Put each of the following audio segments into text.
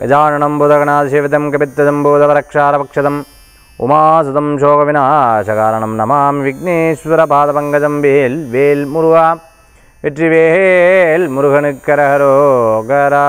அஜானனம் புதகணாதிசிவிதம் கபித்ததம் பூதவரக்ஷாரபக்ஷதம் உமாசுதம் சோகவிநாசகாரணம் நமாம் விக்னேஸ்வர பாதபங்கஜம் வேல் வேல் முருகா வெற்றிவேல் முருகனுக்கரகரோகரா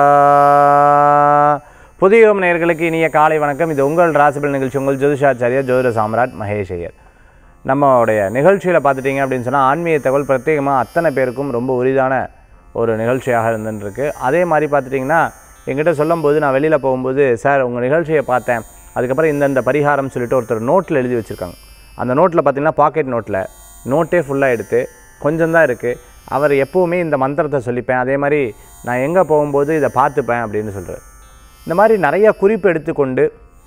புதிய நேயர்களுக்கு இனிய காலை வணக்கம் இது உங்கள் ராசிபல் நிகழ்ச்சி உங்கள் ஜோதிஷாச்சாரியா ஜோதிட சாம்ராட் மகேஷ் ஐயர் நம்மளுடைய நிகழ்ச்சியில் பார்த்துட்டிங்க அப்படின்னு சொன்னால் ஆன்மீக தகவல் பிரத்யேகமாக அத்தனை பேருக்கும் ரொம்ப உரிதான ஒரு நிகழ்ச்சியாக இருந்துருக்கு அதே மாதிரி பார்த்துட்டிங்கன்னா எங்கிட்ட சொல்லும்போது நான் வெளியில் போகும்போது சார் உங்கள் நிகழ்ச்சியை பார்த்தேன் அதுக்கப்புறம் இந்தந்த பரிகாரம் சொல்லிட்டு ஒருத்தர் நோட்டில் எழுதி வச்சுருக்காங்க அந்த நோட்டில் பார்த்தீங்கன்னா பாக்கெட் நோட்டில் நோட்டே ஃபுல்லாக எடுத்து கொஞ்சம் தான் இருக்குது அவர் எப்போவுமே இந்த மந்திரத்தை சொல்லிப்பேன் அதே மாதிரி நான் எங்கே போகும்போது இதை பார்த்துப்பேன் அப்படின்னு சொல்கிறார் இந்த மாதிரி நிறைய குறிப்பு எடுத்துக்கொண்டு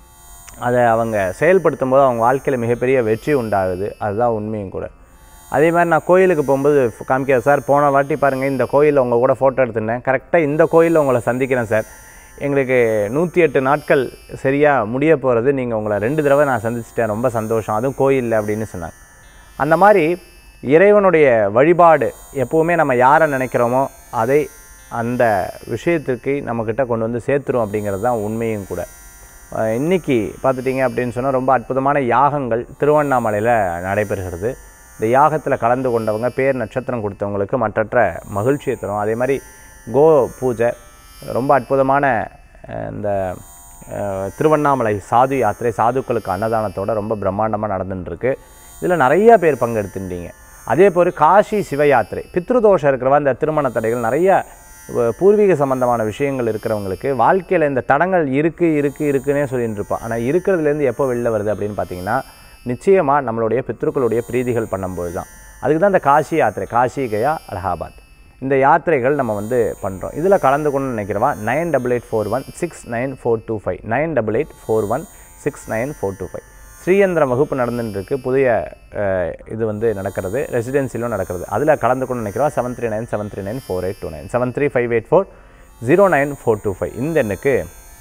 அதை அவங்க செயல்படுத்தும் போது அவங்க வாழ்க்கையில் மிகப்பெரிய வெற்றி உண்டாகுது அதுதான் உண்மையும் கூட அதே மாதிரி நான் கோயிலுக்கு போகும்போது காமிக்கிறேன் சார் போன வாட்டி பாருங்கள் இந்த கோயிலில் உங்கள் கூட ஃபோட்டோ எடுத்துருந்தேன் கரெக்டாக இந்த கோயிலில் உங்களை சந்திக்கிறேன் சார் எங்களுக்கு நூற்றி எட்டு நாட்கள் சரியாக முடிய போகிறது நீங்கள் உங்களை ரெண்டு தடவை நான் சந்திச்சிட்டேன் ரொம்ப சந்தோஷம் அதுவும் கோயிலில் அப்படின்னு சொன்னாங்க அந்த மாதிரி இறைவனுடைய வழிபாடு எப்போவுமே நம்ம யாரை நினைக்கிறோமோ அதை அந்த விஷயத்திற்கு நம்மக்கிட்ட கொண்டு வந்து சேர்த்துரும் அப்படிங்கிறது தான் உண்மையும் கூட அஹ் இன்னைக்கு பார்த்துட்டிங்க அப்படின்னு சொன்னால் ரொம்ப அற்புதமான யாகங்கள் திருவண்ணாமலையில் நடைபெறுகிறது இந்த யாகத்தில் கலந்து கொண்டவங்க பேர் நட்சத்திரம் கொடுத்தவங்களுக்கு மற்றற்ற மகிழ்ச்சியை தரும் அதே மாதிரி கோ பூஜை ரொம்ப அற்புதமான அஹ், இந்த அஹ், திருவண்ணாமலை சாது யாத்திரை சாதுக்களுக்கு அன்னதானத்தோட ரொம்ப பிரம்மாண்டமாக நடந்துட்டுருக்கு இதில் நிறைய பேர் பங்கெடுத்துட்டீங்க அதே போல் காசி சிவ யாத்திரை பித்ருதோஷம் இருக்கிறவா இந்த திருமண தடைகள் நிறைய வ- பூர்வீக சம்பந்தமான விஷயங்கள் இருக்கிறவங்களுக்கு வாழ்க்கையில் இந்த தடங்கள் இருக்குது இருக்குது இருக்குன்னே சொல்லிட்டு இருப்போம் ஆனால் இருக்கிறதுலேருந்து எப்போ வெளில வருது அப்படின்னு பார்த்தீங்கன்னா நிச்சயமாக நம்மளுடைய பித்ருக்களுடைய பிரீதிகள் பண்ணும்போது தான் அதுக்கு தான் இந்த காசி யாத்திரை காசி கயா அலகாபாத் இந்த யாத்திரைகள் நம்ம வந்து பண்ணுறோம் இதில் கலந்துக்கணும்னு நினைக்கிறவா nine double eight four one six nine four two five nine double eight four one six nine four two five ஸ்ரீயந்திரம் வகுப்பு நடந்துட்டு இருக்கு புதிய அஹ், இது வந்து நடக்கிறது ரெசிடென்சிலும் நடக்கிறது அதில் கலந்துக்கணும்னு நினைக்கிறவா seven three nine seven three nine four eight two nine seven three five eight four zero nine four two five இந்த எண்ணுக்கு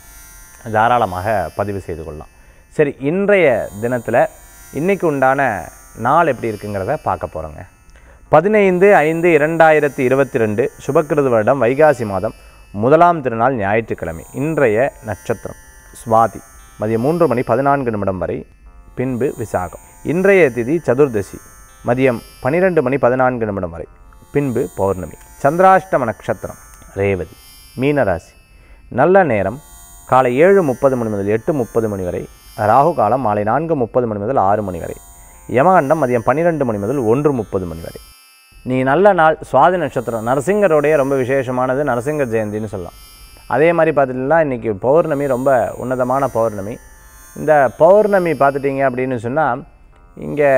தாராளமாக பதிவு செய்து கொள்ளலாம் சரி இன்றைய தினத்தில் இன்னைக்கு உண்டான நாள் எப்படி இருக்குங்கிறத பார்க்க போகிறோங்க பதினைந்து ஐந்து இரண்டாயிரத்தி இருபத்தி ரெண்டு சுபக்கிருது வருடம் வைகாசி மாதம் முதலாம் திருநாள் ஞாயிற்றுக்கிழமை இன்றைய நட்சத்திரம் சுவாதி மதியம் மூன்று மணி பதினான்கு நிமிடம் வரை பின்பு விசாகம் இன்றைய திதி சதுர்தசி மதியம் பன்னிரெண்டு மணி பதினான்கு நிமிடம் வரை பின்பு பௌர்ணமி சந்திராஷ்டம நட்சத்திரம் ரேவதி மீனராசி நல்ல நேரம் காலை ஏழு முப்பது மணி முதல் எட்டு முப்பது மணி வரை ராகு காலம் மாலை நான்கு முப்பது மணி முதல் ஆறு மணி வரை யமகண்டம் மதியம் பன்னிரெண்டு மணி முதல் ஒன்று முப்பது மணி வரை நீ நல்ல நாள் சுவாதி நட்சத்திரம் நரசிங்கருடைய ரொம்ப விசேஷமானது நரசிங்கர் ஜெயந்தின்னு சொல்லலாம் அதே மாதிரி பார்த்துட்டிங்கன்னா இன்றைக்கி பௌர்ணமி ரொம்ப உன்னதமான பௌர்ணமி இந்த பௌர்ணமி பார்த்துட்டிங்க அப்படின்னு சொன்னால் இங்கே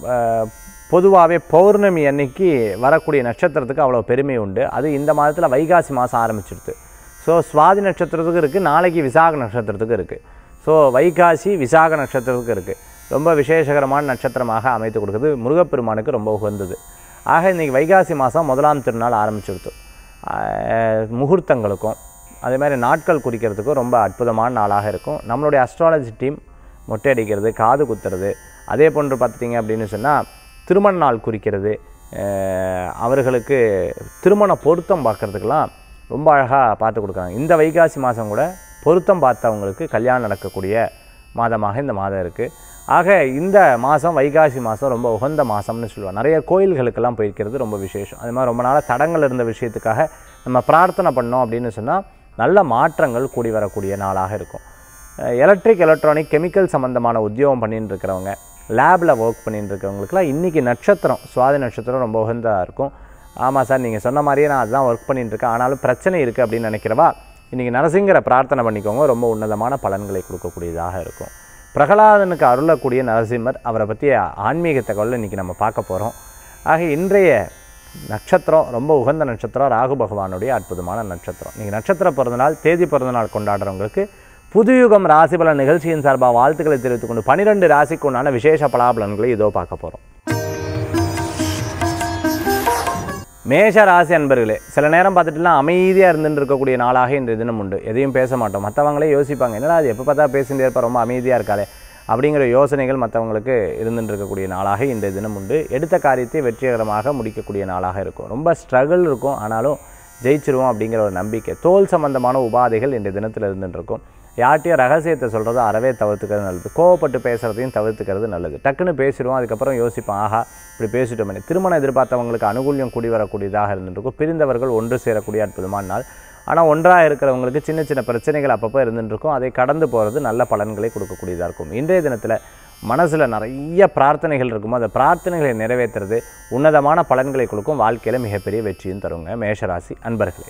பொதுவாகவே பௌர்ணமி அன்னைக்கு வரக்கூடிய நட்சத்திரத்துக்கு அவ்வளோ பெருமை உண்டு அது இந்த மாதத்தில் வைகாசி மாதம் ஆரம்பிச்சிடுது ஸோ சுவாதி நட்சத்திரத்துக்கு இருக்குது நாளைக்கு விசாக நட்சத்திரத்துக்கு இருக்குது ஸோ வைகாசி விசாக நட்சத்திரத்துக்கு இருக்குது ரொம்ப விசேஷகரமான நட்சத்திரமாக அமைத்து கொடுக்குது முருகப்பெருமானுக்கு ரொம்ப உகந்தது ஆக இன்றைக்கி வைகாசி மாதம் முதலாம் திருநாள் ஆரம்பிச்சிடுது ஆஹ் முகூர்த்தங்களுக்கும் அதே மாதிரி நாட்கள் குறிக்கிறதுக்கும் ரொம்ப அற்புதமான நாளாக இருக்கும் நம்மளுடைய அஸ்ட்ராலஜி டீம் மொட்டை அடிக்கிறது காது குத்துறது அதே போன்று பார்த்துட்டிங்க அப்படின்னு சொன்னால் திருமண நாள் குறிக்கிறது ஆஹ் அவர்களுக்கு திருமண பொருத்தம் பார்க்குறதுக்கெல்லாம் ரொம்ப அழகாக பார்த்து கொடுக்குறாங்க இந்த வைகாசி மாதம் கூட பொருத்தம் பார்த்தவங்களுக்கு கல்யாணம் நடக்கக்கூடிய மாதமாக இந்த மாதம் இருக்குது ஆக இந்த மாதம் வைகாசி மாதம் ரொம்ப உகந்த மாதம்னு சொல்லுவாங்க நிறைய கோயில்களுக்கெல்லாம் போயிருக்கிறது ரொம்ப விசேஷம் அது மாதிரி ரொம்ப நாளாக தடங்கள் இருந்த விஷயத்துக்காக நம்ம பிரார்த்தனை பண்ணோம் அப்படின்னு சொன்னால் நல்ல மாற்றங்கள் கூடி வரக்கூடிய நாளாக இருக்கும் எலக்ட்ரிக் எலக்ட்ரானிக் கெமிக்கல் சம்மந்தமான உத்தியோகம் பண்ணிட்டு இருக்கிறவங்க லேபில் ஒர்க் பண்ணிட்டு இருக்கிறவங்களுக்குலாம் இன்றைக்கி நட்சத்திரம் சுவாதி நட்சத்திரம் ரொம்ப உகந்ததாக இருக்கும் ஆமாம் சார் நீங்கள் சொன்ன மாதிரியே நான் அதுதான் ஒர்க் பண்ணிட்டு இருக்கேன் ஆனாலும் பிரச்சனை இருக்குது அப்படின்னு நினைக்கிறவா இன்றைக்கி நரசிங்கரை பிரார்த்தனை பண்ணிக்கோங்க ரொம்ப உன்னதமான பலன்களை கொடுக்கக்கூடியதாக இருக்கும் பிரகலாதனுக்கு அருளக்கூடிய நரசிம்மர் அவரை பற்றிய ஆன்மீக தகவலை இன்றைக்கி நம்ம பார்க்க போகிறோம் ஆக இன்றைய நட்சத்திரம் ரொம்ப உகந்த நட்சத்திரம் ராகு பகவானுடைய அற்புதமான நட்சத்திரம் நீங்கள் நட்சத்திர பிறந்தநாள் தேதி பிறந்தநாள் கொண்டாடுறவங்களுக்கு புதுயுகம் ராசிபலன் நிகழ்ச்சியின் சார்பாக வாழ்த்துக்களை தெரிவித்துக் கொண்டு பனிரெண்டு ராசிக்கு உண்டான விசேஷ பலாபலன்களை இதோ பார்க்க போகிறோம் மேஷ ராசி அன்பர்களே சில நேரம் பார்த்துட்டுலாம் அமைதியாக இருந்துட்டு இருக்கக்கூடிய நாளாக இன்றைய தினம் உண்டு எதையும் பேச மாட்டோம் மற்றவங்களே யோசிப்பாங்க என்னடா அது எப்போ பார்த்தா பேசிகிட்டே இருப்பா ரொம்ப அமைதியாக இருக்காளே அப்படிங்கிற யோசனைகள் மற்றவங்களுக்கு இருந்துட்டு இருக்கக்கூடிய நாளாக இன்றைய தினம் உண்டு எடுத்த காரியத்தை வெற்றிகரமாக முடிக்கக்கூடிய நாளாக இருக்கும் ரொம்ப ஸ்ட்ரகிள் இருக்கும் ஆனாலும் ஜெயிச்சிருவோம் அப்படிங்கிற ஒரு நம்பிக்கை தோல் சம்பந்தமான உபாதைகள் இன்றைய தினத்தில் இருந்துட்டு இருக்கும் யார்ட்டையும் ரகசியத்தை சொல்கிறத அறவே தவிர்த்துக்கிறது நல்லது கோவப்பட்டு பேசுகிறதையும் தவிர்த்துக்கிறது நல்லது டக்குன்னு பேசிடுவோம் அதுக்கப்புறம் யோசிப்போம் ஆஹா இப்படி பேசிட்டோமே திருமணம் எதிர்பார்த்தவங்களுக்கு அனுகூல்யம் கூடி வரக்கூடியதாக இருந்துருக்கும் பிரிந்தவர்கள் ஒன்று சேரக்கூடிய அற்புதமான நாள் ஆனால் ஒன்றாக இருக்கிறவங்களுக்கு சின்ன சின்ன பிரச்சனைகள் அப்பப்போ இருந்துட்டு இருக்கும் அதை கடந்து போகிறது நல்ல பலன்களை கொடுக்கக்கூடியதாக இருக்கும் இன்றைய தினத்தில் மனசில் நிறைய பிரார்த்தனைகள் இருக்குமோ அந்த பிரார்த்தனைகளை நிறைவேற்றுறது உன்னதமான பலன்களை கொடுக்கும் வாழ்க்கையில் மிகப்பெரிய வெற்றியும் தருங்க மேஷராசி அன்பர்களே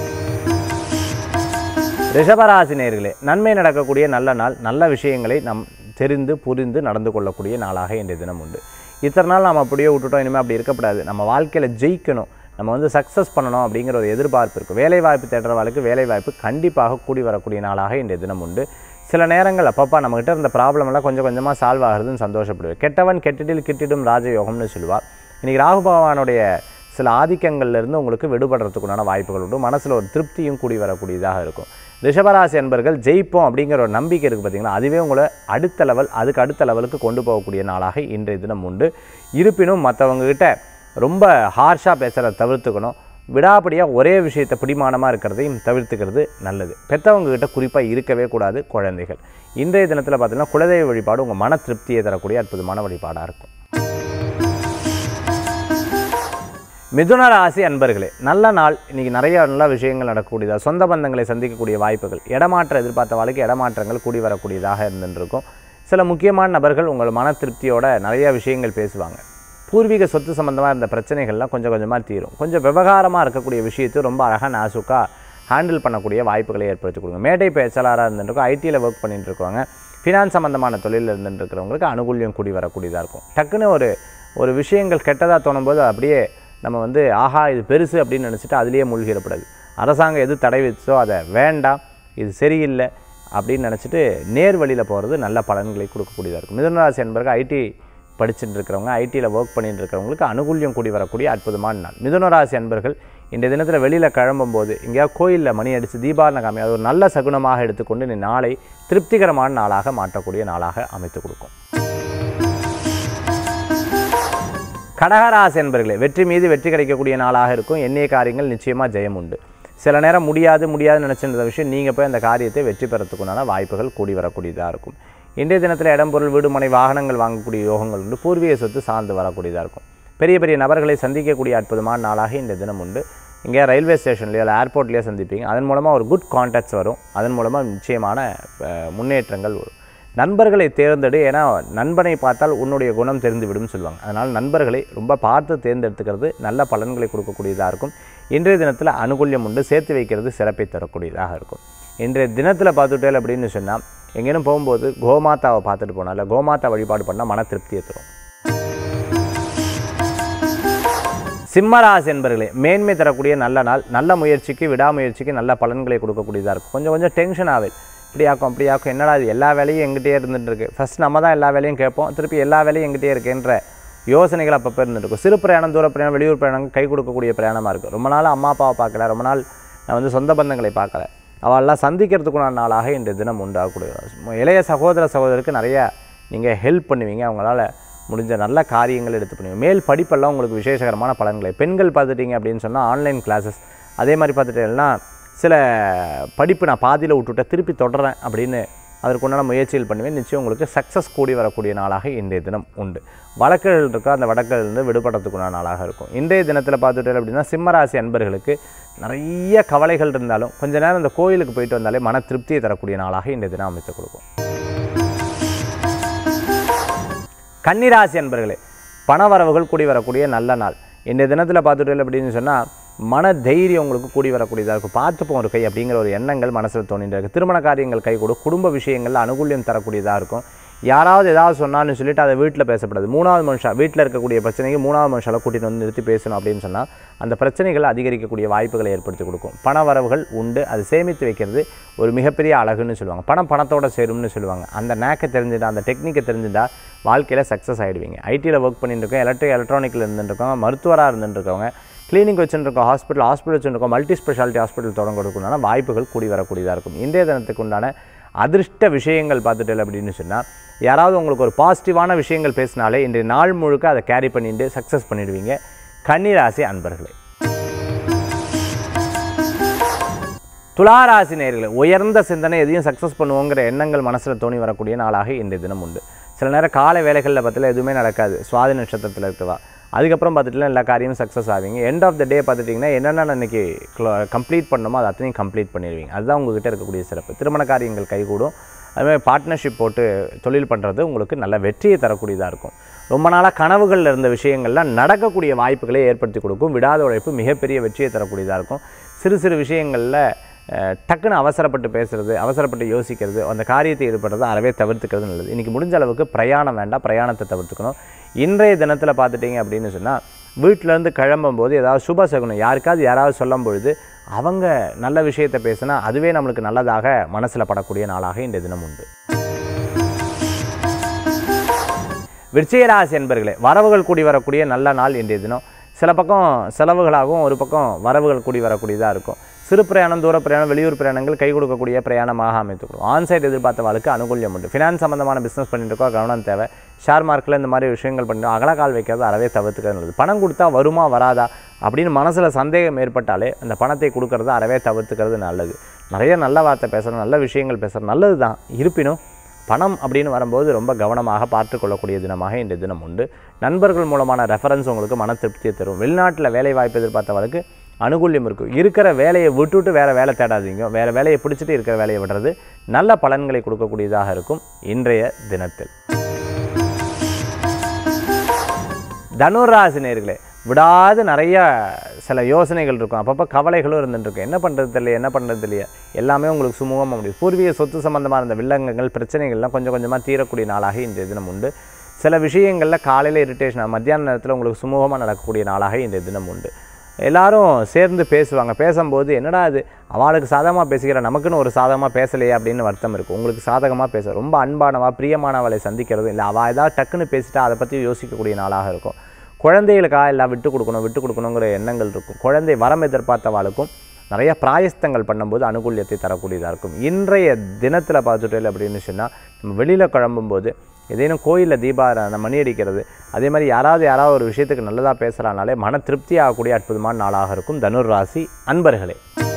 ரிஷபராசி நேர்களே நன்மை நடக்கக்கூடிய நல்ல நாள் நல்ல விஷயங்களை நம் தெரிந்து புரிந்து நடந்து கொள்ளக்கூடிய நாளாக இன்றைய தினம் உண்டு இத்தனை நாள் நம்ம அப்படியே விட்டுட்டோம் இனிமேல் அப்படி இருக்கக்கூடாது நம்ம வாழ்க்கையில் ஜெயிக்கணும் நம்ம வந்து சக்ஸஸ் பண்ணணும் அப்படிங்கிற ஒரு எதிர்பார்ப்பு இருக்குது வேலை வாய்ப்பு தேடுறவர்களுக்கு வேலை வாய்ப்பு கண்டிப்பாக கூடி வரக்கூடிய நாளாக இன்றைய தினம் உண்டு சில நேரங்கள் அப்பப்போ நம்மகிட்ட இருந்த ப்ராப்ளம் எல்லாம் கொஞ்சம் கொஞ்சமாக சால்வ் ஆகுறதுன்னு சந்தோஷப்படுவேன் கெட்டவன் கெட்டிடில் கிட்டிடும் ராஜயோகம்னு சொல்லுவாள் இன்றைக்கி ராகு பகவானுடைய சில ஆதிக்கங்கள்ல இருந்து உங்களுக்கு விடுபடுறதுக்குண்டான வாய்ப்புகள் உண்டு மனசில் ஒரு திருப்தியும் கூடி வரக்கூடியதாக இருக்கும் ரிஷபராசி அன்பர்கள் ஜெயிப்போம் அப்படிங்கிற ஒரு நம்பிக்கை இருக்குது பார்த்தீங்களா அதுவே உங்களை அடுத்த லெவல் அதுக்கு அடுத்த லெவலுக்கு கொண்டு போகக்கூடிய நாளாக இன்றைய தினம் உண்டு இருப்பினும் மற்றவங்ககிட்ட ரொம்ப ஹார்ஷாக பேசுகிறத தவிர்த்துக்கணும் விடாப்படியாக ஒரே விஷயத்தை பிடிமானமாக இருக்கிறதையும் தவிர்த்துக்கிறது நல்லது பெற்றவங்க கிட்ட குறிப்பாக இருக்கவே கூடாது குழந்தைகள் இன்றைய தினத்தில் பார்த்தீங்கன்னா குலதெய்வ வழிபாடு உங்கள் மன திருப்தியை தரக்கூடிய அற்புதமான வழிபாடாக இருக்கும் மிதுன ராசி அன்பர்களே நல்ல நாள் இன்றைக்கி நிறைய நல்ல விஷயங்கள் நடக்கக்கூடியதாக சொந்த பந்தங்களை சந்திக்கக்கூடிய வாய்ப்புகள் இடமாற்ற எதிர்பார்த்த வாழ்க்கை இடமாற்றங்கள் கூடி வரக்கூடியதாக இருந்துருக்கும் சில முக்கியமான நபர்கள் உங்கள் மன திருப்தியோட நிறைய விஷயங்கள் பேசுவாங்க பூர்வீக சொத்து சம்மந்தமாக இருந்த பிரச்சனைகள்லாம் கொஞ்சம் கொஞ்சமாக தீரும் கொஞ்சம் விவகாரமாக இருக்கக்கூடிய விஷயத்தை ரொம்ப அழகாக நாசுக்காக ஹேண்டில் பண்ணக்கூடிய வாய்ப்புகளை ஏற்படுத்தி கொடுங்க மேடை பேச்சாளராக இருந்துருக்கும் ஐடியில் ஒர்க் பண்ணிட்டு இருக்கவங்க ஃபினான்ஸ் சம்மந்தமான தொழிலில் இருந்துட்டு இருக்கிறவங்களுக்கு அனுகூல்யம் கூடி வரக்கூடியதாக இருக்கும் டக்குன்னு ஒரு ஒரு விஷயங்கள் கெட்டதாக தோணும்போது அப்படியே நம்ம வந்து ஆஹா இது பெருசு அப்படின்னு நினச்சிட்டு அதுலேயே மூழ்கிடப்படாது அரசாங்கம் எது தடை வச்சோ அதை வேண்டாம் இது சரியில்லை அப்படின்னு நினச்சிட்டு நேர் வழியில் போகிறது நல்ல பலன்களை கொடுக்கக்கூடியதாக இருக்கும் மிதுனராசி என்பவர்கள் ஐடி படிச்சுட்டு இருக்கிறவங்க ஐடியில் ஒர்க் பண்ணிட்டு இருக்கிறவங்களுக்கு அனுகூல்யம் கூடி வரக்கூடிய அற்புதமான நாள் மிதுனராசி அன்பர்கள் இந்த தினத்தில் வெளியில் கிளம்பும்போது எங்கேயாவது கோயிலில் மணி அடித்து தீபாவளி காமி அது ஒரு நல்ல சகுனமாக எடுத்துக்கொண்டு இந்த நாளை திருப்திகரமான நாளாக மாற்றக்கூடிய நாளாக அமைத்து கொடுக்கும் கடகராசி என்பர்களே வெற்றி மீது வெற்றி கிடைக்கக்கூடிய நாளாக இருக்கும் எண்ணிய காரியங்கள் நிச்சயமாக ஜெயம் உண்டு சில நேரம் முடியாது முடியாதுன்னு நினச்சிருந்த விஷயம் நீங்கள் போய் அந்த காரியத்தை வெற்றி பெறத்துக்குண்டான வாய்ப்புகள் கூடி வரக்கூடியதாக இருக்கும் இன்றைய தினத்தில் இடம் பொருள் வீடு மனை வாகனங்கள் வாங்கக்கூடிய யோகங்கள் உண்டு பூர்வீக சொத்து சார்ந்து வரக்கூடியதாக இருக்கும் பெரிய பெரிய நபர்களை சந்திக்கக்கூடிய அற்புதமான நாளாக இந்த தினம் உண்டு இங்கே ரயில்வே ஸ்டேஷன்லேயோ இல்லை ஏர்போர்ட்லேயோ சந்திப்பீங்க அதன் மூலமாக ஒரு குட் கான்டாக்ட்ஸ் வரும் அதன் மூலமாக நிச்சயமான அஹ், முன்னேற்றங்கள் வரும் நண்பர்களை தேர்ந்தெடு ஏன்னா நண்பனை பார்த்தால் உன்னுடைய குணம் தெரிந்துவிடும் சொல்லுவாங்க அதனால் நண்பர்களை ரொம்ப பார்த்து தேர்ந்தெடுத்துக்கிறது நல்ல பலன்களை கொடுக்கக்கூடியதாக இருக்கும் இன்றைய தினத்தில் அனுகூல்யம் உண்டு சேர்த்து வைக்கிறது சிறப்பை தரக்கூடியதாக இருக்கும் இன்றைய தினத்தில் பார்த்துட்டேல் அப்படின்னு சொன்னால் எங்கேயும் போகும்போது கோமாதாவை பார்த்துட்டு போனால் இல்லை கோமாதா வழிபாடு பண்ணால் மன திருப்தியை தரும் சிம்மராசி என்பர்களே மேன்மை தரக்கூடிய நல்ல நாள் நல்ல முயற்சிக்கு விடாமுயற்சிக்கு நல்ல பலன்களை கொடுக்கக்கூடியதாக இருக்கும் கொஞ்சம் கொஞ்சம் டென்ஷன் ஆகுது இப்படி ஆக்கும் அப்படி ஆக்கும் என்னடா இது எல்லா வேலையும் எங்கிட்டே இருந்துட்டு இருக்கு ஃபர்ஸ்ட் நம்ம தான் எல்லா வேலையும் கேட்போம் திருப்பி எல்லா வேலையும் எங்கிட்டே இருக்கேன்ற யோசனைகள் அப்பப்போ இருந்துட்டு இருக்கும் சிறு பிரயாணம் தூர பிரயாணம் வெளியூர் பிரயாணம் கை கொடுக்கக்கூடிய பிரயாணமாக இருக்குது ரொம்ப நாள் அம்மா அப்பாவை பார்க்கல ரொம்ப நாள் நான் வந்து சொந்த பந்தங்களை பார்க்கல அவெல்லாம் சந்திக்கிறதுக்குண்டான நாளாக இன்றைய தினம் உண்டாகக்கூடிய இளைய சகோதர சகோதரருக்கு நிறைய நீங்கள் ஹெல்ப் பண்ணுவீங்க அவங்களால முடிஞ்ச நல்ல காரியங்கள் எடுத்து பண்ணுவீங்க மேல் படிப்பெல்லாம் உங்களுக்கு விசேஷகரமான பலன்களை பெண்கள் பார்த்துட்டீங்க அப்படின்னு சொன்னால் ஆன்லைன் கிளாஸஸ் அதே மாதிரி பார்த்துட்டீங்கன்னா சில படிப்பு நான் பாதியில் விட்டுவிட்டேன் திருப்பி தொடர்றேன் அப்படின்னு அதற்குண்டான முயற்சிகள் பண்ணுவேன் நிச்சயம் உங்களுக்கு சக்ஸஸ் கூடி வரக்கூடிய நாளாக இன்றைய தினம் உண்டு வழக்குகள் இருக்கோ அந்த வழக்குகளிலிருந்து விடுபடுறதுக்குண்டான நாளாக இருக்கும் இன்றைய தினத்தில் பார்த்துட்டு அப்படின்னா சிம்மராசி அன்பர்களுக்கு நிறைய கவலைகள் இருந்தாலும் கொஞ்ச நேரம் இந்த கோயிலுக்கு போயிட்டு வந்தாலே மன திருப்தியை தரக்கூடிய நாளாக இன்றைய தினம் அமைத்து கொடுக்கும் கன்னிராசி அன்பர்களே பணவரவுகள் கூடி வரக்கூடிய நல்ல நாள் இந்த தினத்தில் பார்த்துட்டு அப்படின்னு சொன்னால் மன தைரியம் உங்களுக்கு கூடி வரக்கூடியதாக இருக்கும் பார்த்துப்போம் ஒரு கை அப்படிங்கிற ஒரு எண்ணங்கள் மனசில் தோணிட்டு இருக்கு திருமண காரியங்கள் கை கொடு குடும்ப விஷயங்களில் அனுகூல்யம் தரக்கூடியதாக இருக்கும் யாராவது ஏதாவது சொன்னான்னு சொல்லிட்டு அதை வீட்டில் பேசப்படாது மூணாவது மனுஷா வீட்டில் இருக்கக்கூடிய பிரச்சனைக்கு மூணாவது மனுஷால கூட்டிட்டு வந்து நிறுத்தி பேசணும் அப்படின்னு சொன்னால் அந்த பிரச்சனைகள் அதிகரிக்கக்கூடிய வாய்ப்புகளை ஏற்படுத்தி கொடுக்கும் பண வரவுகள் உண்டு அது சேமித்து வைக்கிறது ஒரு மிகப்பெரிய அழகுன்னு சொல்லுவாங்க பணம் பணத்தோட சேரும்னு சொல்லுவாங்க அந்த நேக்கை தெரிஞ்சுட்டா அந்த டெக்னிக்கை தெரிஞ்சுட்டா வாழ்க்கையில் சக்ஸஸ் ஆகிடுவீங்க ஐடியில் ஒர்க் பண்ணிட்டு இருக்கோம் எலக்ட்ரிக் எலக்ட்ரானிக்கில் இருந்துருக்கோம் மருத்துவராக இருந்துருக்கவங்க கிளினிக் வச்சுருக்கோம் ஹாஸ்பிட்டல் ஹாஸ்பிட்டல் வச்சுருக்கோம் மல்டி ஸ்பெஷாலிட்டி ஹாஸ்பிட்டல் தொடங்குறதுக்குண்டான வாய்ப்புகள் கூடி வரக்கூடியதாக இருக்கும் இன்றைய தினத்துக்கு உண்டான அதிர்ஷ்ட விஷயங்கள் பார்த்துட்டு அப்படின்னு சொன்னால் யாராவது உங்களுக்கு ஒரு பாசிட்டிவான விஷயங்கள் பேசினாலே இன்றைய நாள் முழுக்க அதை கேரி பண்ணிட்டு சக்ஸஸ் பண்ணிடுவீங்க கன்னிராசி அன்பர்களே துளாராசி நேயர்களே உயர்ந்த சிந்தனை எதையும் சக்ஸஸ் பண்ணுவோங்கிற எண்ணங்கள் மனசில் தோணி வரக்கூடிய நாளாக இன்றைய தினம் உண்டு சில நேரம் காலை வேலைகளில் பார்த்துல எதுவுமே நடக்காது சுவாதி நட்சத்திரத்தில் இருக்கவா அதுக்கப்புறம் பார்த்துட்டுலாம் எல்லா காரியமும் சக்ஸஸ் ஆவீங்க எண்ட் ஆஃப் த டே பார்த்துட்டிங்கன்னா என்னென்ன அன்றைக்கி கம்ப்ளீட் பண்ணணுமோ அது அத்தனையும் கம்ப்ளீட் பண்ணிடுவீங்க அதுதான் உங்ககிட்ட இருக்கக்கூடிய சிறப்பு திருமண காரியங்கள் கைகூடும் அதுமாதிரி பார்ட்னர்ஷிப் போட்டு தொழில் பண்ணுறது உங்களுக்கு நல்ல வெற்றியை தரக்கூடியதாக இருக்கும் ரொம்ப நாளாக கனவுகளில் இருந்த விஷயங்கள்லாம் நடக்கக்கூடிய வாய்ப்புகளை ஏற்படுத்தி கொடுக்கும் விடாத உழைப்பு மிகப்பெரிய வெற்றியை தரக்கூடியதாக இருக்கும் சிறு சிறு விஷயங்களில் அஹ், டக்குன்னு அவசரப்பட்டு பேசுறது அவசரப்பட்டு யோசிக்கிறது அந்த காரியத்தை ஈடுபடுறது அறவே தவிர்த்துக்கிறது நல்லது இன்றைக்கி முடிஞ்ச அளவுக்கு பிரயாணம் வேண்டாம் பிரயாணத்தை தவிர்த்துக்கணும் இன்றைய தினத்தில் பார்த்துட்டிங்க அப்படின்னு சொன்னால் வீட்டிலேருந்து கிளம்பும்போது ஏதாவது சுப சகுனம் யாருக்காவது யாராவது சொல்லும் பொழுது அவங்க நல்ல விஷயத்தை பேசினா அதுவே நம்மளுக்கு நல்லதாக மனசில் படக்கூடிய நாளாக இன்றைய தினம் உண்டு விருச்சிகராசி என்பர்களே வரவுகள் கூடி வரக்கூடிய நல்ல நாள் இன்றைய தினம் சில பக்கம் செலவுகளாகவும் ஒரு பக்கம் வரவுகள் கூடி வரக்கூடியதாக இருக்கும் சிறு பிரயாணம் தூர பிரயாணம் வெளியூர் பிரயாணங்கள் கை கொடுக்கக்கூடிய பிரயாணமாக அமைத்துக்கிறோம் ஆன்சைட் எதிர்பார்த்தவாளுக்கு அனுகூல்யம் உண்டு ஃபினான்ஸ் சம்மந்தமான பிஸ்னஸ் பண்ணிட்டு இருக்கோம் கவனம் தேவை ஷேர் மார்க்கில் இந்த மாதிரி விஷயங்கள் பண்ணிட்டு அகலக்கால் வைக்கிறது அறவே தவிர்த்துக்கிறது நல்லது பணம் கொடுத்தா வருமா வராதா அப்படின்னு மனசில் சந்தேகம் ஏற்பட்டாலே அந்த பணத்தை கொடுக்கறது அறவே தவிர்த்துக்கிறது நல்லது நிறைய நல்ல வார்த்தை பேசுகிறோம் நல்ல விஷயங்கள் பேசுகிறோம் நல்லது தான் இருப்பினும் பணம் அப்படின்னு வரும்போது ரொம்ப கவனமாக பார்த்து கொள்ளக்கூடிய தினமாக இன்றைய தினம் உண்டு நண்பர்கள் மூலமான ரெஃபரன்ஸ் உங்களுக்கு மன திருப்தியை தரும் வெளிநாட்டில் வேலை வாய்ப்பு எதிர்பார்த்தவர்களுக்கு அனுகூல்யம் இருக்கும் இருக்கிற வேலையை விட்டுட்டு வேறு வேலை தேடாதீங்க வேறு வேலையை பிடிச்சிட்டு இருக்கிற வேலையை விடுறது நல்ல பலன்களை கொடுக்கக்கூடியதாக இருக்கும் இன்றைய தினத்தில் தனுராசி நேர்களே விடாது நிறைய சில யோசனைகள் இருக்கும் அப்பப்போ கவலைகளும் இருந்துட்டு என்ன பண்ணுறது தெரியல என்ன பண்ணுறது இல்லையா எல்லாமே உங்களுக்கு சுமூகமாக முடியும் பூர்வீக சொத்து சம்பந்தமாக இருந்த வில்லங்கங்கள் பிரச்சனைகள்லாம் கொஞ்சம் கொஞ்சமாக தீரக்கூடிய நாளாக இன்றைய தினம் உண்டு சில விஷயங்களில் காலையில் இரிட்டேஷன் மத்தியான நேரத்தில் உங்களுக்கு சுமூகமாக நடக்கக்கூடிய நாளாக இன்றைய தினம் உண்டு எல்லாரும் சேர்ந்து பேசுவாங்க பேசும்போது என்னடா அது அவளுக்கு சாதகமாக பேசுகிற நமக்குன்னு ஒரு சாதகமாக பேசலையே அப்படின்னு வருத்தம் இருக்கும் உங்களுக்கு சாதகமாக பேச ரொம்ப அன்பானவா பிரியமானவளை சந்திக்கிறதும் இல்லை அவள் ஏதாவது டக்குன்னு பேசிட்டா அதை பற்றி யோசிக்கக்கூடிய நாளாக இருக்கும் குழந்தைகளுக்காக எல்லாம் விட்டு கொடுக்கணும் விட்டு கொடுக்கணுங்கிற எண்ணங்கள் இருக்கும் குழந்தை வரம் எதிர்பார்த்தவாளுக்கும் நிறைய பிராயஸ்தங்கள் பண்ணும்போது அனுகூல்யத்தை தரக்கூடியதாக இருக்கும் இன்றைய தினத்தில் பார்த்துட்டு அப்படின்னு சொன்னால் நம்ம வெளியில் கிளம்பும்போது ஏதேனும் கோயிலில் தீபாராதனை மணி அடிக்கிறது அதே மாதிரி யாராவது யாராவது ஒரு விஷயத்துக்கு நல்லதாக பேசுகிறானாலே மன திருப்தி ஆகக்கூடிய அற்புதமான நாளாக இருக்கும் தனுர் ராசி அன்பர்களே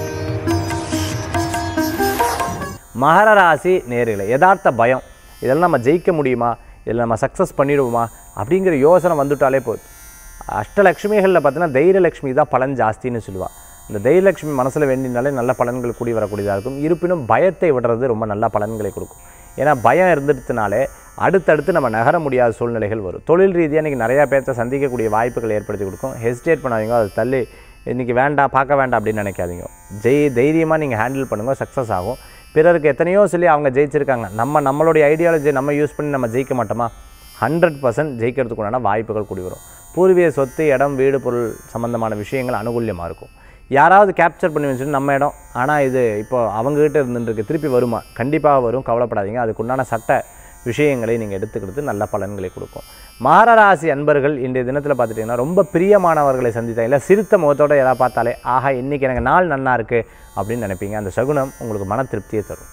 மகர ராசி நேர்களே யதார்த்த பயம் இதெல்லாம் நம்ம ஜெயிக்க முடியுமா இதில் நம்ம சக்ஸஸ் பண்ணிடுவோமா அப்படிங்கிற யோசனை வந்துட்டாலே போதும் அஷ்டலக்ஷ்மிகளில் பார்த்தீங்கன்னா தைரியலக்ஷ்மி தான் பலன் ஜாஸ்தின்னு சொல்லுவாள் இந்த தைரியலக்ஷ்மி மனசில் வேண்டினாலே நல்ல பலன்கள் கூடி வரக்கூடியதாக இருக்கும் இருப்பினும் பயத்தை விடுறது ரொம்ப நல்ல பலன்களை கொடுக்கும் ஏன்னா பயம் இருந்துட்டுனாலே அடுத்தடுத்து நம்ம நகர முடியாத சூழ்நிலைகள் வரும் தொழில் ரீதியாக இன்றைக்கி நிறையா பேர்த்த சந்திக்கக்கூடிய வாய்ப்புகளை ஏற்படுத்தி கொடுக்கும் ஹெசிடேட் பண்ணாதீங்க அது தள்ளி இன்றைக்கி வேண்டாம் பார்க்க வேண்டாம் அப்படின்னு நினைக்காதீங்க ஜெய் தைரியமாக நீங்கள் ஹேண்டில் பண்ணுங்கள் சக்ஸஸ் ஆகும் பிறருக்கு எத்தனையோ சொல்லி அவங்க ஜெயிச்சிருக்காங்க நம்ம நம்மளுடைய ஐடியாலஜி நம்ம யூஸ் பண்ணி நம்ம ஜெயிக்க மாட்டோமா ஹண்ட்ரட் பர்சன்ட் ஜெயிக்கிறதுக்கு உண்டான வாய்ப்புகள் கூடி வரும் பூர்வீக சொத்து இடம் வீடு பொருள் சம்மந்தமான விஷயங்கள் அனுகூல்யமாக இருக்கும் யாராவது கேப்சர் பண்ணி வச்சுட்டு நம்ம இடம் ஆனால் இது இப்போ அவங்ககிட்ட இருந்துருக்கு திருப்பி வருமா கண்டிப்பாக வரும் கவலைப்படாதீங்க அதுக்குண்டான சட்ட விஷயங்களை நீங்கள் எடுத்துக்கிறது நல்ல பலன்களை கொடுக்கும் மாரராசி அன்பர்கள் இன்றைய தினத்தில் பார்த்துட்டிங்கன்னா ரொம்ப பிரியமானவர்களை சந்தித்தா இல்லை சிரித்த முகத்தோட யாராவது பார்த்தாலே ஆஹா இன்றைக்கி எனக்கு நாள் நன்னா இருக்குது அப்படின்னு நினைப்பீங்க அந்த சகுனம் உங்களுக்கு மன திருப்தியை தரும்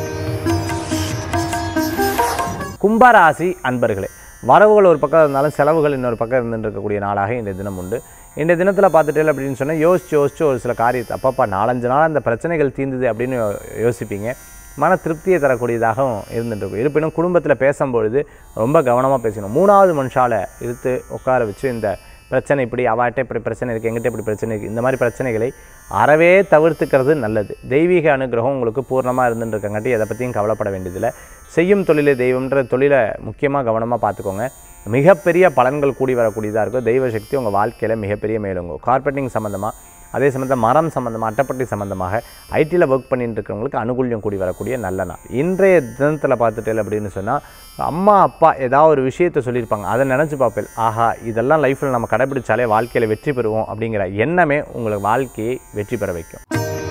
கும்பராசி அன்பர்களே வரவுகள் ஒரு பக்கம் இருந்தாலும் செலவுகள் இன்னொரு பக்கம் இருந்துட்டு இருக்கக்கூடிய நாளாக இன்றைய தினம் உண்டு இன்றைய தினத்தில் பார்த்துட்டே அப்படின்னு சொன்னால் யோசிச்சு யோசிச்சு ஒரு சில காரியத்தை அப்பப்பா நாலஞ்சு நாள் அந்த பிரச்சனைகள் தீர்ந்தது அப்படின்னு யோ- யோசிப்பீங்க மன திருப்தியை தரக்கூடியதாகவும் இருந்துட்டு இருக்கும் இருப்பினும் குடும்பத்தில் பேசும்பொழுது ரொம்ப கவனமாக பேசணும் மூணாவது மனுஷால இழுத்து உட்கார வச்சு இந்த பிரச்சனை இப்படி அவாட்ட இப்படி பிரச்சனை இருக்குது எங்கிட்ட இப்படி பிரச்சனை இருக்குது இந்த மாதிரி பிரச்சனைகளை அறவே தவிர்த்துக்கிறது நல்லது தெய்வீக அனுகிரகம் உங்களுக்கு பூர்ணமாக இருந்துட்டு இருக்கங்காட்டி எதை பற்றியும் கவலைப்பட வேண்டியதில்லை செய்யும் தொழிலே தெய்வம்ன்ற தொழிலை முக்கியமாக கவனமாக பார்த்துக்கோங்க மிகப்பெரிய பலன்கள் கூடி வரக்கூடியதாக இருக்கும் தெய்வ சக்தி உங்கள் வாழ்க்கையில் மிகப்பெரிய மேலுங்கும் கார்பெட்டிங் சம்மந்தமாக அதே சம்மந்தம் மரம் சம்மந்தமாக அட்டைப்பட்டி சம்மந்தமாக ஐடியில் ஒர்க் பண்ணிட்டு இருக்கிறவங்களுக்கு அனுகூல்யம் கூடி வரக்கூடிய நல்ல நாள் இன்றைய தினத்தில் பார்த்துட்டேன் அப்படின்னு சொன்னால் அம்மா அப்பா ஏதாவது ஒரு விஷயத்தை சொல்லியிருப்பாங்க அதை நினச்சி பார்ப்பேன் ஆஹா இதெல்லாம் லைஃப்பில் நம்ம கடைபிடிச்சாலே வாழ்க்கையில் வெற்றி பெறுவோம் அப்படிங்கிற எண்ணமே உங்களுக்கு வாழ்க்கையை வெற்றி பெற வைக்கும்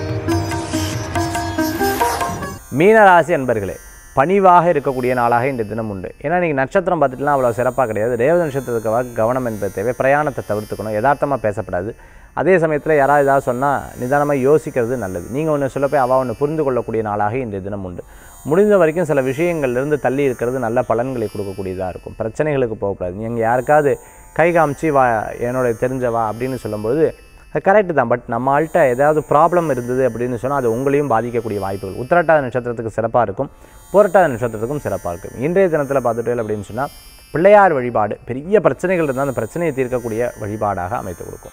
மீனராசி அன்பர்களே பணிவாக இருக்கக்கூடிய நாளாக இந்த தினம் உண்டு ஏன்னா நீங்கள் நட்சத்திரம் பார்த்துட்டுலாம் அவ்வளோ சிறப்பாக கிடையாது ரேவதி நட்சத்திரத்துக்கு கவனம் என்பது தேவை பிரயாணத்தை தவிர்த்துக்கணும் யதார்த்தமாக பேசப்படாது அதே சமயத்தில் யாராவது ஏதாவது சொன்னால் நிதானமாக யோசிக்கிறது நல்லது நீங்கள் ஒன்று சொல்ல போய் அவள் ஒன்று புரிந்து கொள்ளக்கூடிய நாளாக இந்த தினம் உண்டு முடிந்த வரைக்கும் சில விஷயங்கள்லேருந்து தள்ளி இருக்கிறது நல்ல பலன்களை கொடுக்கக்கூடியதாக இருக்கும் பிரச்சனைகளுக்கு போகக்கூடாது நீங்கள் யாருக்காவது கை காமிச்சு வா என்னோட தெரிஞ்சவா அப்படின்னு சொல்லும்போது அது கரெக்டு தான் பட் நம்ம ஆள்கிட்ட ஏதாவது ப்ராப்ளம் இருந்தது அப்படின்னு சொன்னால் அது உங்களையும் பாதிக்கக்கூடிய வாய்ப்புகள் உத்திரட்டாத நட்சத்திரத்துக்கு சிறப்பாக இருக்கும் புரட்டாத நட்சத்திரத்துக்கும் சிறப்பாக இருக்கும் இன்றைய தினத்தில் பார்த்துட்டு அப்படின்னு சொன்னால் பிள்ளையார் வழிபாடு பெரிய பிரச்சனைகள் இருந்தால் அந்த பிரச்சனையை தீர்க்கக்கூடிய வழிபாடாக அமைத்து கொடுக்கும்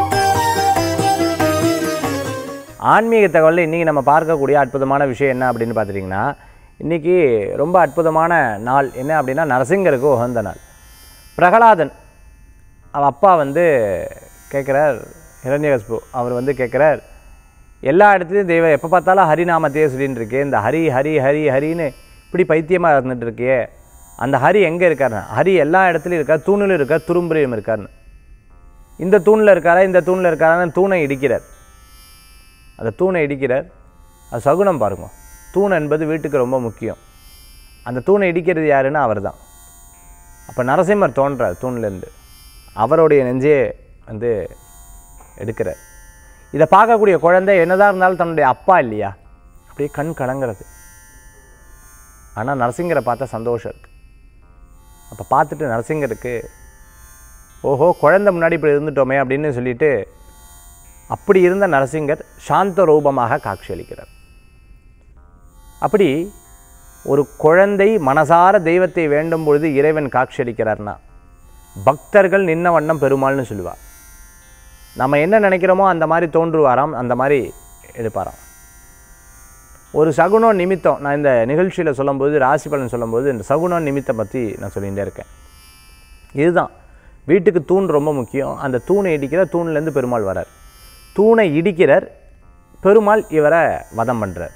ஆன்மீக தகவலில் இன்றைக்கி நம்ம பார்க்கக்கூடிய அற்புதமான விஷயம் என்ன அப்படின்னு பார்த்துட்டிங்கன்னா இன்றைக்கி ரொம்ப அற்புதமான நாள் என்ன அப்படின்னா நரசிங்கருக்கு உகந்த நாள் பிரகலாதன் அவ அப்பா வந்து கேட்குறார் ஹிரண்யகஸ்பு அவர் வந்து கேட்குறார் எல்லா இடத்துலையும் தெய்வம் எப்போ பார்த்தாலும் ஹரிநாமத்தையே சொல்லின்னு இருக்கே இந்த ஹரி ஹரி ஹரி ஹரின்னு இப்படி பைத்தியமாக இருந்துட்டு இருக்கே அந்த ஹரி எங்கே இருக்காருன்னு ஹரி எல்லா இடத்துலையும் இருக்கார் தூணிலும் இருக்கார் துரும்புலையும் இருக்காருன்னு இந்த தூணில் இருக்காரா இந்த தூணில் இருக்காரான்னு தூணை இடிக்கிறார் அந்த தூணை இடிக்கிறார் அது சகுனம் பாருங்க தூண் என்பது வீட்டுக்கு ரொம்ப முக்கியம் அந்த தூணை இடிக்கிறது யாருன்னா அவர் தான் அப்போ நரசிம்மர் தோன்றார் தூண்லேருந்து அவருடைய நெஞ்சே வந்து எடுக்கிறார் இதை பார்க்கக்கூடிய குழந்தை என்னதான் இருந்தாலும் தன்னுடைய அப்பா இல்லையா அப்படியே கண் கலங்கிறது ஆனால் நரசிங்கரை பார்த்தா சந்தோஷம் இருக்குது அப்போ பார்த்துட்டு நரசிங்கருக்கு ஓஹோ குழந்தை முன்னாடி இப்படி இருந்துட்டோமே அப்படின்னு சொல்லிட்டு அப்படி இருந்த நரசிங்கர் சாந்த ரூபமாக காட்சியளிக்கிறார் அப்படி ஒரு குழந்தை மனசார தெய்வத்தை வேண்டும் பொழுது இறைவன் காட்சியளிக்கிறார்னா பக்தர்கள் நின்ன வண்ணம் பெருமாள்னு சொல்லுவார் நம்ம என்ன நினைக்கிறோமோ அந்த மாதிரி தோன்றுவாராம் அந்த மாதிரி எடுப்பாராம் ஒரு சகுனம் நிமித்தம் நான் இந்த நிகழ்ச்சியில் சொல்லும்போது ராசி பலன் சொல்லும்போது இந்த சகுனம் நிமித்தம் பற்றி நான் சொல்லிகிட்டே இருக்கேன் இதுதான் வீட்டுக்கு தூண் ரொம்ப முக்கியம் அந்த தூணை இடிக்கிற தூண்லேருந்து பெருமாள் வரார் தூணை இடிக்கிறார் பெருமாள் இவரை வதம் பண்ணுறார்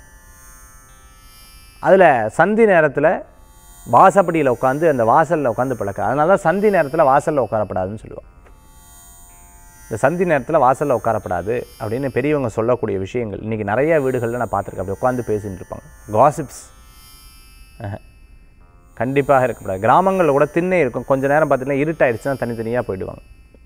அதில் சந்தி நேரத்தில் வாசப்படியில் உட்காந்து அந்த வாசலில் உட்காந்து பழக்க அதனால தான் சந்தி நேரத்தில் வாசலில் உட்காரப்படாதுன்னு சொல்லுவாள் இந்த சந்தி நேரத்தில் வாசலில் உட்காரப்படாது அப்படின்னு பெரியவங்க சொல்லக்கூடிய விஷயங்கள் இன்றைக்கி நிறைய வீடுகளில் நான் பார்த்துருக்கேன் அப்படி உட்காந்து பேசிட்டு இருப்பாங்க காசிப்ஸ் கண்டிப்பாக இருக்கக்கூடாது கிராமங்களில் கூட திண்ணை இருக்கும் கொஞ்ச நேரம் பார்த்தீங்கன்னா இருட்டாயிடுச்சுன்னா தனித்தனியாக போயிடுவாங்க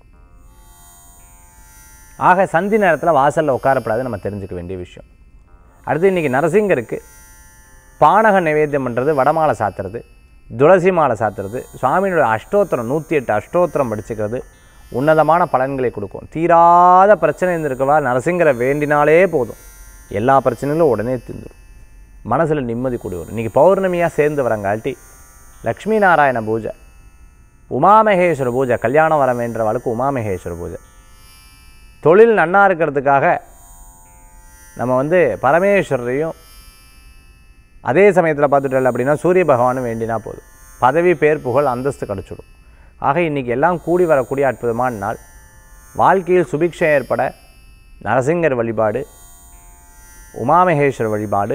ஆக சந்தி நேரத்தில் வாசலில் உட்காரப்படாது நம்ம தெரிஞ்சுக்க வேண்டிய விஷயம் அடுத்து இன்றைக்கி நரசிங்கருக்கு பானக நிவேத்தியம் பண்ணுறது வடமாலை சாத்துறது துளசி மாலை சாத்துறது சுவாமியோட அஷ்டோத்திரம் நூற்றி எட்டு அஷ்டோத்திரம் படிச்சுக்கிறது உன்னதமான பலன்களை கொடுக்கும் தீராத பிரச்சனை இருந்திருக்கவா நரசிங்கரை வேண்டினாலே போதும் எல்லா பிரச்சனைகளும் உடனே தீர்ந்துடும் மனசில் நிம்மதி கூடி வரும் இன்றைக்கி பௌர்ணமியாக சேர்ந்து வரங்காட்டி லக்ஷ்மி நாராயண பூஜை உமாமகேஸ்வர பூஜை கல்யாணம் வர வேண்டவளுக்கு உமாமகேஸ்வர பூஜை தொழில் நன்னா இருக்கிறதுக்காக நம்ம வந்து பரமேஸ்வரரையும் அதே சமயத்தில் பார்த்துட்டல அப்படின்னா சூரிய பகவானும் வேண்டினா போதும் பதவி பேர் புகழ் அந்தஸ்து கிடச்சிடும் ஆக இன்றைக்கி எல்லாம் கூடி வரக்கூடிய அற்புதமான நாள் வாழ்க்கையில் சுபிக்ஷம் ஏற்பட நரசிங்கர் வழிபாடு உமாமகேஸ்வர வழிபாடு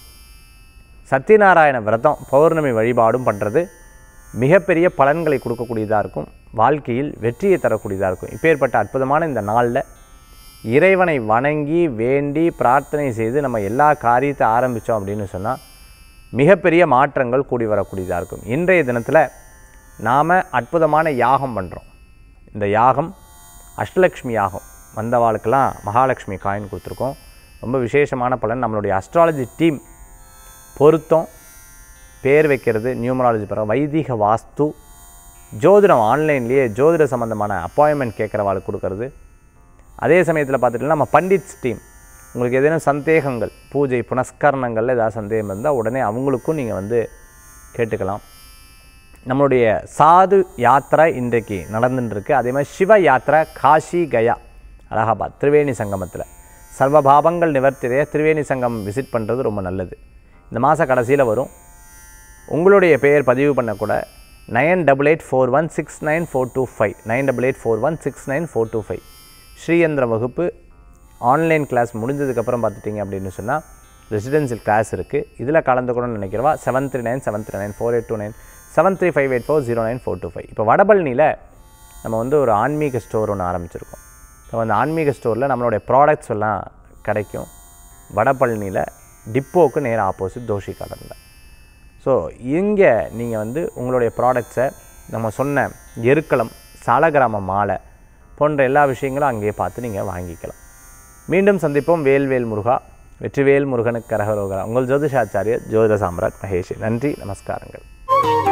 சத்யநாராயண விரதம் பௌர்ணமி வழிபாடும் பண்ணுறது மிகப்பெரிய பலன்களை கொடுக்கக்கூடியதாக இருக்கும் வாழ்க்கையில் வெற்றியை தரக்கூடியதாக இருக்கும் இப்பேற்பட்ட அற்புதமான இந்த நாளில் இறைவனை வணங்கி வேண்டி பிரார்த்தனை செய்து நம்ம எல்லா காரியத்தை ஆரம்பித்தோம் அப்படின்னு சொன்னால் மிகப்பெரிய மாற்றங்கள் கூடி வரக்கூடியதாக இருக்கும் இன்றைய தினத்தில் நாம் அற்புதமான யாகம் பண்ணுறோம் இந்த யாகம் அஷ்டலக்ஷ்மி யாகம் வந்தவாளுக்கெல்லாம் மகாலட்சுமி காயின் கொடுத்துருக்கோம் ரொம்ப விசேஷமான பலன் நம்மளுடைய அஸ்ட்ராலஜி டீம் பொருத்தம் பேர் வைக்கிறது நியூமராலஜி பரம் வைதிக வாஸ்து ஜோதிடம் ஆன்லைன்லேயே ஜோதிட சம்மந்தமான அப்பாயின்மெண்ட் கேட்குறவாளுக்கு கொடுக்கறது அதே சமயத்தில் பார்த்துட்டிங்கன்னா நம்ம பண்டிட்ஸ் டீம் உங்களுக்கு ஏதேனும் சந்தேகங்கள் பூஜை புனஸ்கரணங்களில் ஏதாவது சந்தேகம் இருந்தால் உடனே அவங்களுக்கும் நீங்கள் வந்து கேட்டுக்கலாம் நம்மளுடைய சாது யாத்திரை இன்றைக்கு நடந்துட்டுருக்கு அதே மாதிரி சிவ யாத்திரை காஷி கயா அலகாபாத் திரிவேணி சங்கமத்தில் சர்வ பாபங்கள் நிவர்த்திடைய திரிவேணி சங்கம் விசிட் பண்ணுறது ரொம்ப நல்லது இந்த மாத கடைசியில் வரும் உங்களுடைய பெயர் பதிவு பண்ணக்கூட nine double eight four one six nine four two five nine double eight four one six nine four two five ஸ்ரீயந்திர வகுப்பு ஆன்லைன் கிளாஸ் முடிஞ்சதுக்கப்புறம் பார்த்துட்டிங்க அப்படின்னு சொன்னால் ரெசிடென்சியல் கிளாஸ் இருக்குது இதில் கலந்துக்கணும்னு நினைக்கிறவா seven three nine seven three nine four eight two nine seven three five eight four zero nine four two five இப்போ வடபழனியில் நம்ம வந்து ஒரு ஆன்மீக ஸ்டோர் ஒன்று ஆரம்பிச்சிருக்கோம் ஸோ அந்த ஆன்மீக ஸ்டோரில் நம்மளுடைய ப்ராடக்ட்ஸ் எல்லாம் கிடைக்கும் வடபழனியில் டிப்போக்கு நேராக ஆப்போசிட் தோஷி கடலில் ஸோ இங்கே நீங்கள் வந்து உங்களுடைய ப்ராடக்ட்ஸை நம்ம சொன்ன எருக்களம் சாலகிராம மாலை போன்ற எல்லா விஷயங்களும் அங்கேயே பார்த்து நீங்கள் வாங்கிக்கலாம் மீண்டும் சந்திப்போம் வேல்வேல் முருகா வெற்றிவேல் முருகனுக்கு கரகரோகரா உங்கள் ஜோதிஷாச்சாரியர் ஜோதிட சாம்ராட் மகேஷ் நன்றி நமஸ்காரங்கள்